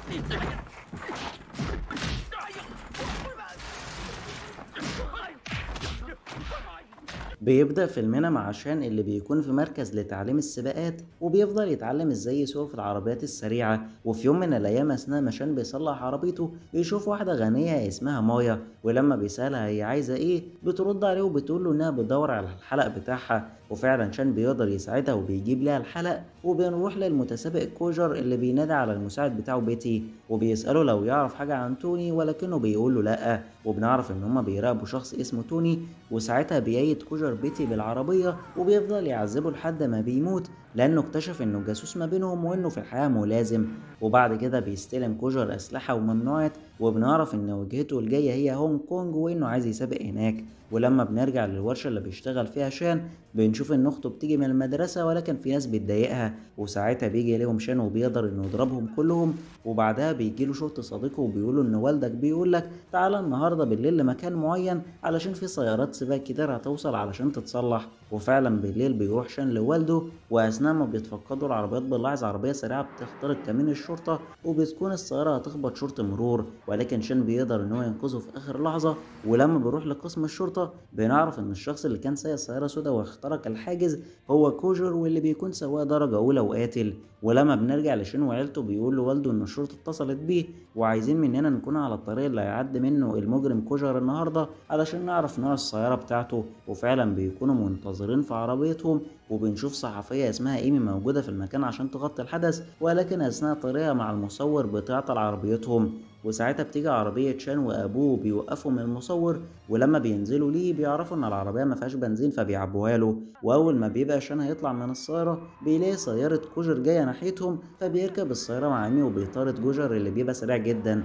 بيبدأ فيلمنا مع شان اللي بيكون في مركز لتعليم السباقات وبيفضل يتعلم ازاي يسوق في العربيات السريعة وفي يوم من الأيام أثناء ما شان بيصلح عربيته بيشوف واحدة غنية اسمها مايا ولما بيسألها هي عايزة ايه بترد عليه وبتقول له انها بتدور على الحلق بتاعها وفعلا شان بيقدر يساعدها وبيجيب لها الحلق وبنروح للمتسابق كوجر اللي بينادي على المساعد بتاعه بيتي وبيسأله لو يعرف حاجة عن توني ولكنه بيقول له لأ وبنعرف ان هما بيراقبوا شخص اسمه توني وساعتها بيأيد كوجر بيتي بالعربية وبيفضل يعذبه لحد ما بيموت لأنه اكتشف إنه جاسوس ما بينهم وإنه في الحياة ملازم وبعد كده بيستلم كوجر أسلحة وممنوعات وبنعرف إن وجهته الجاية هي هونج كونج وإنه عايز يسابق هناك ولما بنرجع للورشة اللي بيشتغل فيها شان بنشوف إن أخته بتيجي من المدرسة ولكن في ناس بتضايقها وساعتها بيجي ليهم شان وبيقدر إنه يضربهم كلهم وبعدها بيجيله شرطي صديقه وبيقوله إن والدك بيقول لك تعالى النهاردة بالليل لمكان معين علشان في سيارات سباق كتير هتوصل علشان تتصلح وفعلا بالليل بيروح شان لوالده وأثناء ما بيتفقدوا العربيات بنلاحظ عربية سريعة بتخترق كمين الشرطة وبتكون السيارة هتخبط شرطي مرور ولكن شان بيقدر إن هو ينقذه في آخر لحظة ولما بيروح لقسم الشرطة بنعرف إن الشخص اللي كان سايق سيارة سودا واخترق الحاجز هو كوجر واللي بيكون سواق درجة أولى وقاتل ولما بنرجع لشين وعيلته بيقول لوالده إن الشرطة اتصلت بيه وعايزين مننا نكون على الطريق اللي هيعدي منه المجرم كوجر النهاردة علشان نعرف نوع السيارة بتاعته وفعلا بيكونوا منتظرين في عربيتهم وبنشوف صحفية اسمها ايمي موجودة في المكان عشان تغطي الحدث ولكن أثناء طريقها مع المصور بتعطل عربيتهم وساعتها بتيجي عربية شان وأبوه بيوقفوا من المصور ولما بينزلوا ليه بيعرفوا إن العربية ما فيهاش بنزين فبيعبوها له وأول ما بيبقى شان هيطلع من السيارة بيلاقي سيارة كوجر جاية ناحيتهم فبيركب السيارة مع إيمي وبيطارد كوجر اللي بيبقى سريع جدا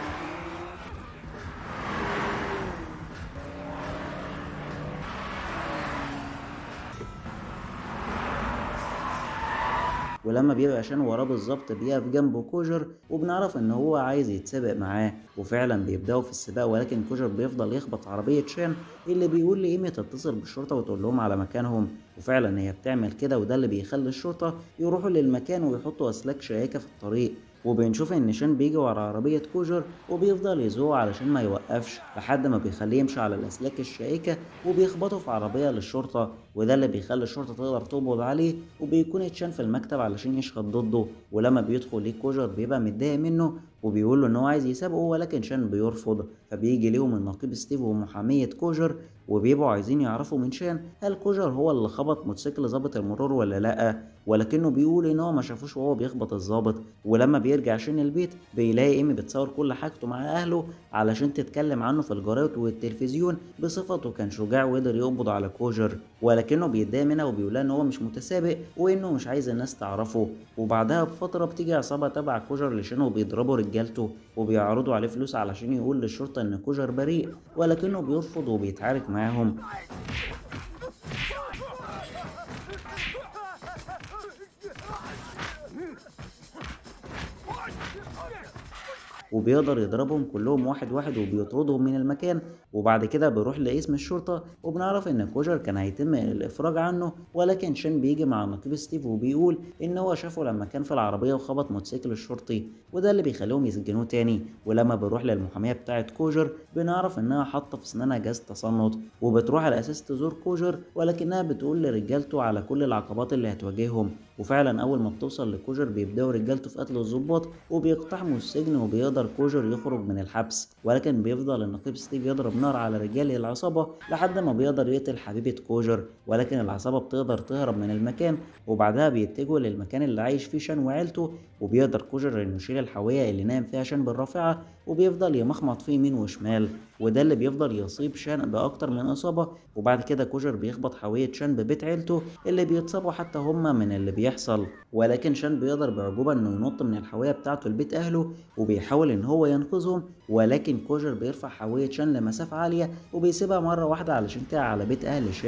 ولما بيبقى شان وراه بالظبط بيقف جنبه كوجر وبنعرف ان هو عايز يتسابق معاه وفعلا بيبداوا في السباق ولكن كوجر بيفضل يخبط عربية شان اللي بيقول لإيمي تتصل بالشرطة وتقول لهم على مكانهم وفعلا هي بتعمل كده وده اللي بيخلي الشرطة يروحوا للمكان ويحطوا أسلاك شائكة في الطريق وبنشوف ان شان بيجي ورا عربية كوجر وبيفضل يزوق علشان ما يوقفش لحد ما بيخليه يمشي على الاسلاك الشائكة وبيخبطه في عربية للشرطة وده اللي بيخلي الشرطة تقدر تقبض عليه وبيكون تشان في المكتب علشان يشهد ضده ولما بيدخل ليه كوجر بيبقى متضايق منه وبيقول له ان هو عايز يسابقه ولكن شان بيرفض فبيجي ليهم النقيب ستيف ومحامية كوجر وبيبقوا عايزين يعرفوا من شان هل كوجر هو اللي خبط موتوسيكل ظابط المرور ولا لا ولكنه بيقول ان هو ما شافوش وهو بيخبط الظابط ولما بيرجع شان البيت بيلاقي ايمي بتصور كل حاجته مع اهله علشان تتكلم عنه في الجرايد والتلفزيون بصفته كان شجاع وقدر يقبض على كوجر ولكنه بيتضايق منها وبيقول ان هو مش متسابق وانه مش عايز الناس تعرفه وبعدها بفتره بتيجي عصابه تبع كوجر لشان وبيضربوا رجالته وبيعرضوا عليه فلوس علشان يقول للشرطه ان كوجر بريء ولكنه بيرفض وبيتعارك معاهم وبيقدر يضربهم كلهم واحد واحد وبيطردهم من المكان وبعد كده بيروح لقسم الشرطة وبنعرف ان كوجر كان هيتم الافراج عنه ولكن شين بيجي مع نقيب ستيف وبيقول ان هو شافه لما كان في العربية وخبط موتوسيكل الشرطي وده اللي بيخليهم يسجنوه تاني ولما بنروح للمحامية بتاعة كوجر بنعرف انها حاطة في سنانها جهاز تصنت وبتروح على اساس تزور كوجر ولكنها بتقول لرجالته على كل العقبات اللي هتواجههم وفعلا اول ما بتوصل لكوجر بيبداوا رجالته في قتل الضباط وبيقتحموا السجن وبيقدر كوجر يخرج من الحبس ولكن بيفضل النقيب ستيف يضرب نار على رجال العصابة لحد ما بيقدر يقتل حبيبة كوجر ولكن العصابة بتقدر تهرب من المكان وبعدها بيتجهوا للمكان اللي عايش فيه شان وعيلته وبيقدر كوجر انه يشيل الحاوية اللي نام فيها شان بالرافعة وبيفضل يمخمط فيه يمين وشمال وده اللي بيفضل يصيب شان بأكتر من إصابة وبعد كده كوجر بيخبط حاوية شان ببيت عيلته اللي بيتصابوا حتى هما من اللي بيحصل ولكن شان بيقدر بعجوبة إنه ينط من الحاوية بتاعته لبيت أهله وبيحاول إن هو ينقذهم ولكن كوجر بيرفع حاوية شان لمسافة عالية وبيسيبها مرة واحدة علشان تقع على بيت أهل شان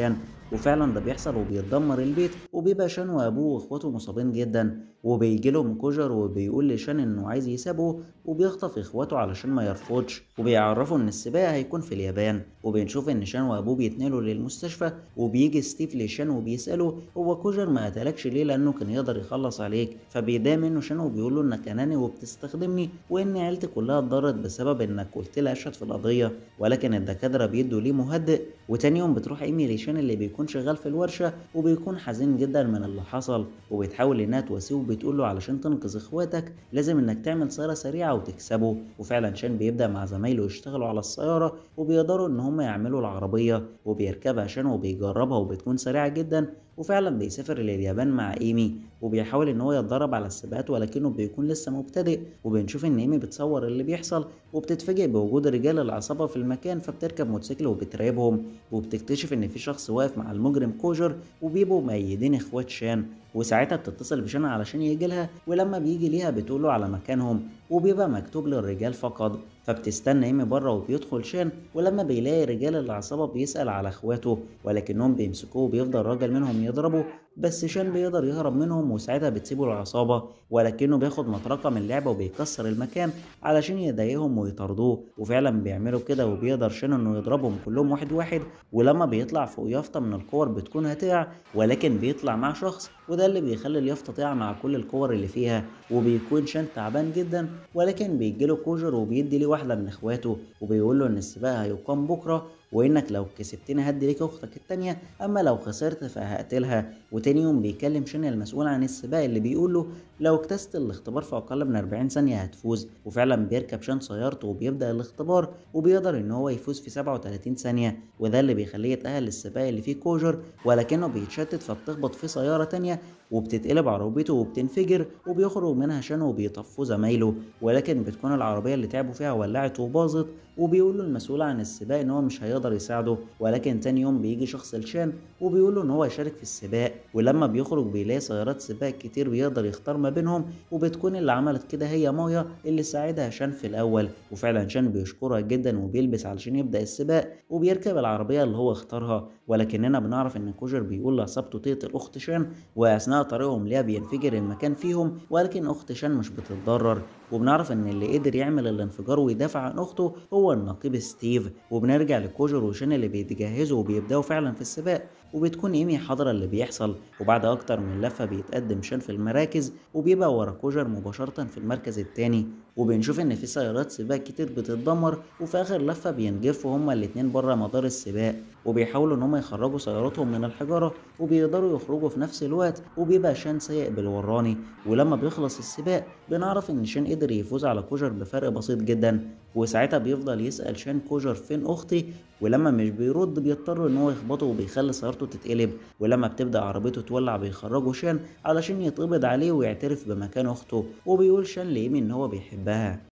وفعلا ده بيحصل وبيتدمر البيت وبيبقى شان وابوه واخواته مصابين جدا وبيجي لهم كوجر وبيقول لشان انه عايز يسابه وبيخطف اخواته علشان ما يرفضش وبيعرفوا ان السباق هيكون في اليابان وبنشوف ان شان وابوه بيتنقلوا للمستشفى وبيجي ستيف لشان وبيساله هو كوجر ما قتلكش ليه لانه كان يقدر يخلص عليك فبيضايق منه شان وبيقول له انك اناني وبتستخدمني وان عيلتي كلها اتضرت بسبب انك قلت لي اشهد في القضيه ولكن الدكاتره بيدوا ليه مهدئ وتاني يوم بتروح ايمي لشان اللي بيكون شغال في الورشه وبيكون حزين جدا من اللي حصل وبتحاول انها تواسيه وبتقول له علشان تنقذ اخواتك لازم انك تعمل سياره سريعه وتكسبه وفعلا شان بيبدا مع زمايله يشتغلوا على السياره وبيقدروا ان هم يعملوا العربيه وبيركبها شان وبيجربها وبتكون سريعه جدا وفعلا بيسافر لليابان مع ايمي وبيحاول ان هو يتدرب على السباقات ولكنه بيكون لسه مبتدئ وبنشوف ان ايمي بتصور اللي بيحصل وبتتفاجئ بوجود رجال العصابه في المكان فبتركب موتوسيكل وبتراقبهم وبتكتشف ان في شخص واقف مع المجرم كوجر وبيبقوا مأيدين اخوات شان وساعتها بتتصل بشان علشان يجي لها ولما بيجي ليها بتقوله على مكانهم وبيبقى مكتوب للرجال فقط فبتستنى ايمي بره وبيدخل شان ولما بيلاقي رجال العصابه بيسأل على اخواته ولكنهم بيمسكوه وبيفضل راجل منهم يضربه بس شان بيقدر يهرب منهم وساعتها بتسيبه العصابه ولكنه بياخد مطرقه من اللعبه وبيكسر المكان علشان يضايقهم ويطاردوه وفعلا بيعملوا كده وبيقدر شان انه يضربهم كلهم واحد واحد ولما بيطلع فوق يافطه من الكور بتكون هتقع ولكن بيطلع مع شخص وده اللي بيخلي اليافطه تقع مع كل الكور اللي فيها وبيكون شان تعبان جدا ولكن بيجيله كوجر وبيدي ليه واحده من اخواته وبيقول له ان السباق هيقام بكره وانك لو كسبتني هدي ليك اختك التانية اما لو خسرت فهقتلها وتاني يوم بيكلم شن المسؤول عن السباق اللي بيقول له لو اجتزت الاختبار في اقل من 40 ثانية هتفوز وفعلا بيركب شان سيارته وبيبدأ الاختبار وبيقدر ان هو يفوز في 37 ثانية وده اللي بيخليه يتأهل للسباق اللي فيه كوجر ولكنه بيتشتت فبتخبط في سيارة تانية وبتتقلب عربيته وبتنفجر وبيخرج منها شان وبيطفوا زمايله ولكن بتكون العربية اللي تعبوا فيها ولعت وباظت وبيقول له المسؤول عن السباق ان هو مش هيقدر يساعده ولكن تاني يوم بيجي شخص لشان وبيقول له ان هو يشارك في السباق ولما بيخرج بيلاقي سيارات سباق كتير بيقدر يختار ما بينهم وبتكون اللي عملت كده هي مايا اللي ساعدها شان في الاول وفعلا شان بيشكرها جدا وبيلبس علشان يبدا السباق وبيركب العربيه اللي هو اختارها ولكننا بنعرف ان كوجر بيقول لعصابته تقتل اخت شان واثناء طريقهم ليها بينفجر المكان فيهم ولكن اخت شان مش بتتضرر وبنعرف ان اللي قدر يعمل الانفجار ويدافع عن اخته هو النقيب ستيف وبنرجع لكوجر وشان اللي بيتجهزوا وبيبداوا فعلا في السباق وبتكون ايمي حاضرة اللي بيحصل وبعد اكتر من لفة بيتقدم شان في المراكز وبيبقى ورا كوجر مباشرة في المركز التاني وبنشوف ان في سيارات سباق كتير بتتدمر وفي اخر لفة بينجرفوا هما الاتنين بره مدار السباق وبيحاولوا ان هما يخرجوا سياراتهم من الحجارة وبيقدروا يخرجوا في نفس الوقت وبيبقى شان سايق بالوراني ولما بيخلص السباق بنعرف ان شان قدر يفوز على كوجر بفرق بسيط جدا وساعتها بيفضل يسأل شان كوجر فين اختي ولما مش بيرد بيضطر ان هو يخبطه وبيخلي سيارته تتقلب ولما بتبدا عربيته تولع بيخرجوا شان علشان يتقبض عليه ويعترف بمكان اخته وبيقول شان لايمي ان هو بيحبها